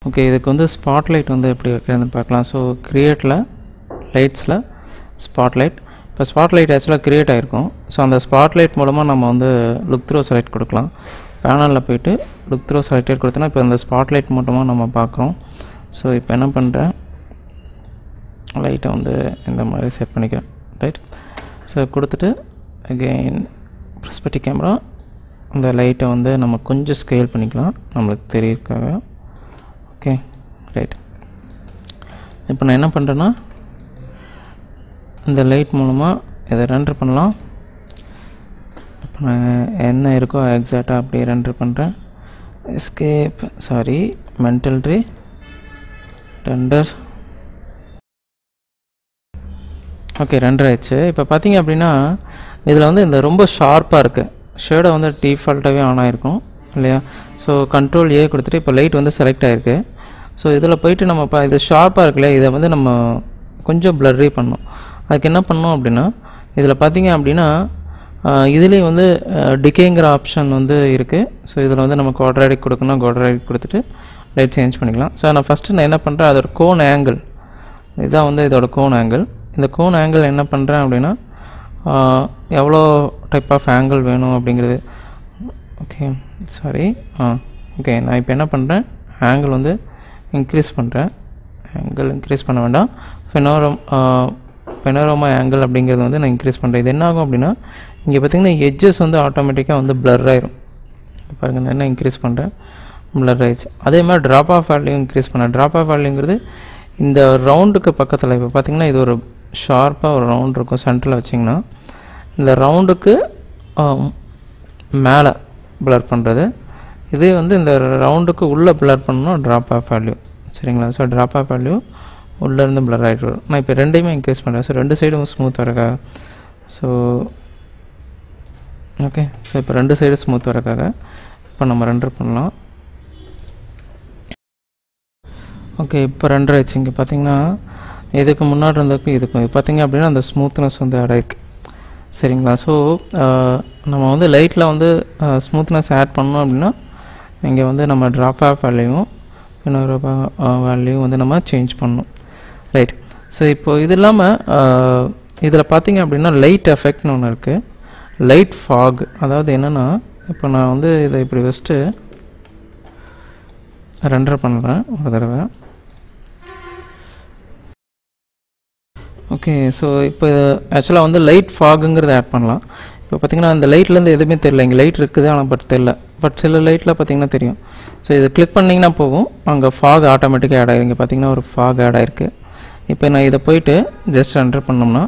okay இதுக்கு வந்து spotlight வந்து எப்படி வைக்கிறதுன்னு பார்க்கலாம் ஸோ க்ரியேட்டில் லைட்ஸில் ஸ்பாட்லைட் இப்போ ஸ்பாட்லைட் ஆக்சுவலாக க்ரியேட் ஆகிருக்கும் ஸோ அந்த ஸ்பாட்லைட் மூலமாக நம்ம வந்து லுக் த்ரோ செலக்ட் கொடுக்கலாம் பேனலில் போயிட்டு லுக் த்ரோ செலக்டட் கொடுத்தோன்னா இப்போ அந்த ஸ்பாட்லைட் மூலமாக நம்ம பார்க்குறோம் ஸோ இப்போ என்ன பண்ணுறேன் லைட்டை வந்து இந்த மாதிரி செட் பண்ணிக்கிறேன் ரைட் ஸோ கொடுத்துட்டு அகெயின் ப்ரெஸ்பெக்டி கேமரா அந்த லைட்டை வந்து நம்ம கொஞ்சம் ஸ்கேல் பண்ணிக்கலாம் நம்மளுக்கு தெரியறதுக்காக ஓகே ரைட் இப்போ நான் என்ன பண்ணுறேன்னா இந்த லைட் மூலமாக இதை ரெண்டர் பண்ணலாம் இப்போ நான் என்ன இருக்கோ எக்ஸாக்டாக அப்படியே ரெண்டர் பண்ணுறேன் escape sorry mental tree render okay render ஆயிடுச்சு இப்போ பார்த்தீங்க அப்படின்னா இதில் வந்து இந்த ரொம்ப ஷார்ப்பாக இருக்குது ஷேடை வந்து டிஃபால்ட்டாகவே ஆன் ஆகிருக்கும் இல்லையா ஸோ கண்ட்ரோல் ஏ கொடுத்துட்டு இப்போ லைட் வந்து செலக்ட் ஆகிருக்கு ஸோ இதில் போயிட்டு நம்ம இப்போ இது ஷார்ப்பாக இருக்குல்ல இதை வந்து நம்ம கொஞ்சம் ப்ளர்ரி பண்ணணும் அதுக்கு என்ன பண்ணணும் அப்படின்னா இதில் பார்த்தீங்க அப்படின்னா இதுலேயும் வந்து டிகேங்கிற ஆப்ஷன் வந்து இருக்குது ஸோ இதில் வந்து நம்ம குவாட்ராடிக் கொடுக்கணும் குவாட்ராடிக் கொடுத்துட்டு லைட் சேஞ்ச் பண்ணிக்கலாம் ஸோ நான் ஃபஸ்ட்டு நான் என்ன பண்ணுறேன் அதோட கோன் ஆங்கிள் இதுதான் வந்து இதோட கோன் ஆங்கிள் இந்த கோன் ஆங்கிள் என்ன பண்ணுறேன் அப்படின்னா எவ்வளோ டைப் ஆஃப் ஆங்கிள் வேணும் அப்படிங்கிறது ஓகே சாரி ஆ ஓகே நான் இப்போ என்ன பண்ணுறேன் ஆங்கிள் வந்து இன்க்ரீஸ் பண்ணுறேன் ஆங்கிள் இன்க்ரீஸ் பண்ண வேண்டாம் ஃபெனோரம் ஃபெனோரோமா ஆங்கிள் அப்படிங்கிறது வந்து நான் இன்க்ரீஸ் பண்ணுறேன் இது என்ன ஆகும் அப்படின்னா இங்கே பார்த்தீங்கன்னா எட்ஜஸ் வந்து ஆட்டோமேட்டிக்காக வந்து பிளர் ஆயிரும் பாருங்கள் நான் என்ன இன்க்ரீஸ் பண்ணுறேன் பிளர் ஆயிடுச்சு அதே மாதிரி ட்ராப் ஆஃப் வேல்யூ இன்க்ரீஸ் பண்ணேன் ட்ராப் ஆஃப் வேல்யூங்கிறது இந்த ரவுண்டுக்கு பக்கத்தில் இப்போ பார்த்தீங்கன்னா இது ஒரு ஷார்ப்பாக ஒரு ரவுண்ட் இருக்கும் சென்டரில் வச்சிங்கன்னா இந்த ரவுண்டுக்கு மேலே பிளர் பண்ணுறது இதே வந்து இந்த ரவுண்டுக்கு உள்ளே பிளர் பண்ணணும் ட்ராப் ஆஃப் வேல்யூ சரிங்களா ஸோ ட்ராப் ஆஃப் வேல்யூ உள்ளேருந்து பிளர் ஆகிட்டு வரும் நான் இப்போ ரெண்டையுமே இன்க்ரீஸ் பண்ணுறேன் ஸோ ரெண்டு சைடும் ஸ்மூத் வரக்கா ஸோ ஓகே ஸோ இப்போ ரெண்டு சைடு ஸ்மூத் வரக்காக இப்போ நம்ம ரெண்டர் பண்ணலாம் ஓகே இப்போ ரெண்டரை ஆச்சு இங்கே பார்த்தீங்கன்னா இதுக்கு முன்னாடி இருந்ததுக்கும் இதுக்கும் இது பார்த்தீங்க அப்படின்னா அந்த ஸ்மூத்னஸ் வந்து ஆட் ஆயிருக்கு சரிங்களா ஸோ நம்ம வந்து லைட்டில் வந்து ஸ்மூத்னஸ் ஆட் பண்ணோம் அப்படின்னா இங்கே வந்து நம்ம ட்ராப் ஆஃப் வேல்யூவும் இன்னொரு வேல்யூ வந்து நம்ம சேஞ்ச் பண்ணணும் ரைட் ஸோ இப்போ இது இல்லாமல் இதில் பார்த்தீங்க அப்படின்னா லைட் எஃபெக்ட்னு ஒன்று இருக்குது லைட் ஃபாக் அதாவது என்னென்னா இப்போ நான் வந்து இதை இப்படி வச்சுட்டு ரெண்டர் பண்ணுறேன் ஒரு தடவை ஓகே ஸோ இப்போ ஆக்சுவலாக வந்து லைட் ஃபாகுங்கிறத ஆட் பண்ணலாம் இப்போ பார்த்தீங்கன்னா அந்த லைட்லேருந்து எதுவுமே தெரியல இங்கே லைட் இருக்குது ஆனால் பட் தெரில பட் சில லைட்டில் பார்த்தீங்கன்னா தெரியும் ஸோ இதை கிளிக் பண்ணிங்கன்னா போகும் அங்கே ஃபாக் ஆட்டோமேட்டிக்காக ஆட் ஆகிருக்கு பார்த்தீங்கன்னா ஒரு ஃபாக் ஆட் ஆகிருக்கு இப்போ நான் இதை போயிட்டு ஜஸ்ட் என்டர் பண்ணோம்னா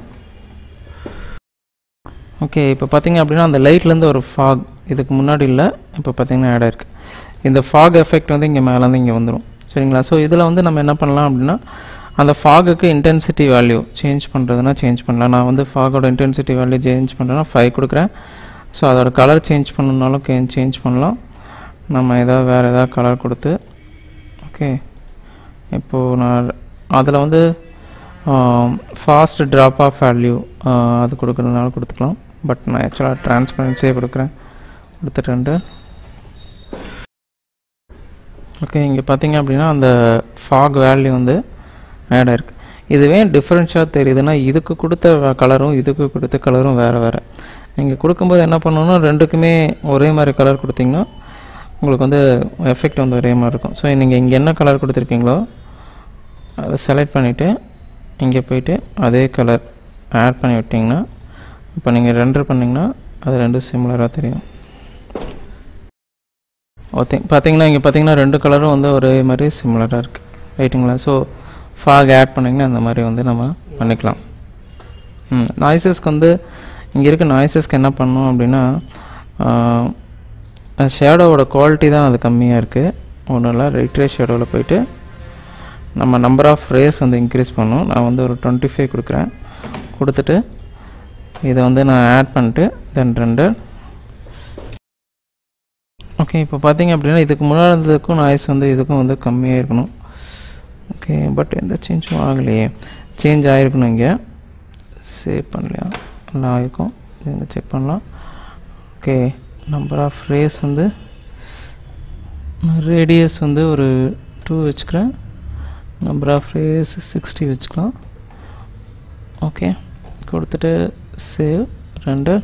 ஓகே இப்போ பார்த்தீங்க அப்படின்னா அந்த லைட்லேருந்து ஒரு ஃபாக் இதுக்கு முன்னாடி இல்லை இப்போ பார்த்தீங்கன்னா ஆட் ஆயிருக்கு இந்த ஃபாக் எஃபெக்ட் வந்து இங்கே மேலேருந்து இங்கே வந்துடும் சரிங்களா ஸோ இதில் வந்து நம்ம என்ன பண்ணலாம் அப்படின்னா அந்த ஃபாகுக்கு இன்டென்சிட்டி வேல்யூ சேஞ்ச் பண்ணுறதுனா சேஞ்ச் பண்ணலாம் நான் வந்து ஃபாகோட இன்டென்சிட்டி வேல்யூ சேஞ்ச் பண்ணுறேன்னா ஃபைவ் கொடுக்குறேன் ஸோ அதோட கலர் சேஞ்ச் பண்ணணுனாலும் சேஞ்ச் பண்ணலாம் நம்ம ஏதாவது வேறு ஏதாவது கலர் கொடுத்து ஓகே இப்போது நான் அதில் வந்து ஃபாஸ்ட் ட்ராப் ஆஃப் வேல்யூ அது கொடுக்குறதுனால கொடுத்துக்கலாம் பட் நான் ஆக்சுவலாக ட்ரான்ஸ்பரன்சியே கொடுக்குறேன் கொடுத்துட்டு ஓகே இங்கே பார்த்தீங்க அப்படின்னா அந்த ஃபாக் வேல்யூ வந்து ஆட் ஆயிருக்கு இதுவே டிஃப்ரென்ஷாக தெரியுதுன்னா இதுக்கு கொடுத்த கலரும் இதுக்கு கொடுத்த கலரும் வேறு வேறு நீங்கள் கொடுக்கும்போது என்ன பண்ணணும்னா ரெண்டுக்குமே ஒரே மாதிரி கலர் கொடுத்தீங்கன்னா உங்களுக்கு வந்து எஃபெக்ட் வந்து ஒரே மாதிரி இருக்கும் ஸோ நீங்கள் இங்கே என்ன கலர் கொடுத்துருக்கீங்களோ அதை செலக்ட் பண்ணிவிட்டு இங்கே போயிட்டு அதே கலர் ஆட் பண்ணி விட்டிங்கன்னா இப்போ நீங்கள் ரெண்டர் பண்ணிங்கன்னா அது ரெண்டும் சிமிலராக தெரியும் ஓகே பார்த்தீங்கன்னா இங்கே பார்த்தீங்கன்னா ரெண்டு கலரும் வந்து ஒரே மாதிரி சிமிலராக இருக்குது ரைட்டுங்களா ஸோ ஃபாக் ஆட் பண்ணிங்கன்னா அந்த மாதிரி வந்து நம்ம பண்ணிக்கலாம் ம் நாய்ஸஸ்க்கு வந்து இங்கே இருக்க நாய்ஸஸ்க்கு என்ன பண்ணோம் அப்படின்னா ஷேடோவோட குவாலிட்டி தான் அது கம்மியாக இருக்குது ஒன்றும் இல்லை ரைட்ரே ஷேடோவில் போயிட்டு நம்ம நம்பர் ஆஃப் ரேஸ் வந்து இன்க்ரீஸ் பண்ணோம் நான் வந்து ஒரு டுவெண்ட்டி ஃபைவ் கொடுக்குறேன் கொடுத்துட்டு இதை வந்து நான் ஆட் பண்ணிட்டு தென் ரெண்டு ஓகே இப்போ பார்த்தீங்க அப்படின்னா இதுக்கு முன்னாடி இருந்ததுக்கும் நாய்ஸ் வந்து இதுக்கும் வந்து கம்மியாக இருக்கணும் ஓகே பட் எந்த சேஞ்சும் ஆகலையே சேஞ்ச் ஆகிருக்கணும் இங்கே சேவ் பண்ணலையா நல்லா ஆகிருக்கும் இங்கே செக் பண்ணலாம் ஓகே நம்பர் ஆஃப் ரேஸ் வந்து ரேடியஸ் வந்து ஒரு டூ வச்சுக்கிறேன் நம்பர் ஆஃப் ரேஸ் சிக்ஸ்டி வச்சுக்கலாம் ஓகே கொடுத்துட்டு சேவ் ரெண்டு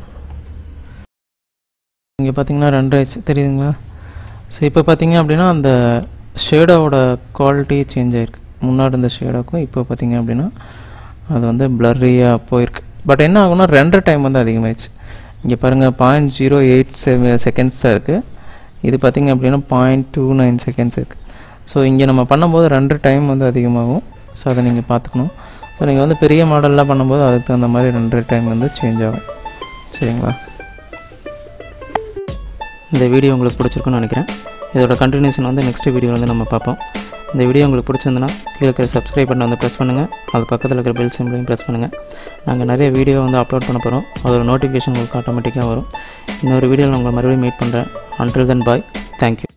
இங்கே பார்த்தீங்கன்னா ரெண்டு ஆயிடுச்சு தெரியுதுங்களா ஸோ இப்போ பார்த்தீங்க அப்படின்னா அந்த ஷேடோவோட குவாலிட்டி சேஞ்ச் ஆயிருக்கு முன்னாடி இருந்த ஷேடோக்கும் இப்போ பார்த்தீங்க அப்படின்னா அது வந்து பிளர்ரியாக போயிருக்கு பட் என்ன ஆகும்னா ரெண்டு டைம் வந்து அதிகமாகிடுச்சு இங்கே பாருங்கள் பாயிண்ட் ஜீரோ எயிட் செகண்ட்ஸ் தான் இருக்குது இது பார்த்தீங்க அப்படின்னா பாயிண்ட் டூ நைன் செகண்ட்ஸ் இருக்குது ஸோ இங்கே நம்ம பண்ணும்போது ரெண்டு டைம் வந்து அதிகமாகும் ஸோ அதை நீங்கள் பார்த்துக்கணும் ஸோ நீங்கள் வந்து பெரிய மாடல்லாம் பண்ணும்போது அதுக்கு தகுந்த மாதிரி ரெண்டு டைம் வந்து சேஞ்ச் ஆகும் சரிங்களா இந்த வீடியோ உங்களுக்கு பிடிச்சிருக்குன்னு நினைக்கிறேன் இதோட கண்டினியூஷன் வந்து நெக்ஸ்ட் வீடியோ வந்து நம்ம பார்ப்போம் இந்த வீடியோ உங்களுக்கு பிடிச்சிருந்துன்னா கீழே இருக்கிற சப்ஸ்கிரைப் பட்டன் வந்து ப்ரெஸ் பண்ணுங்கள் அது பக்கத்தில் இருக்கிற பெல் சிம்பிளையும் ப்ரெஸ் பண்ணுங்கள் நாங்கள் நிறைய வீடியோ வந்து அப்லோட் பண்ண போகிறோம் அதோட நோட்டிஃபிகேஷன் உங்களுக்கு ஆட்டோமேட்டிக்காக வரும் இன்னொரு வீடியோவில் உங்களை மறுபடியும் மீட் பண்ணுறேன் அன்டில் தென் பாய் தேங்க்யூ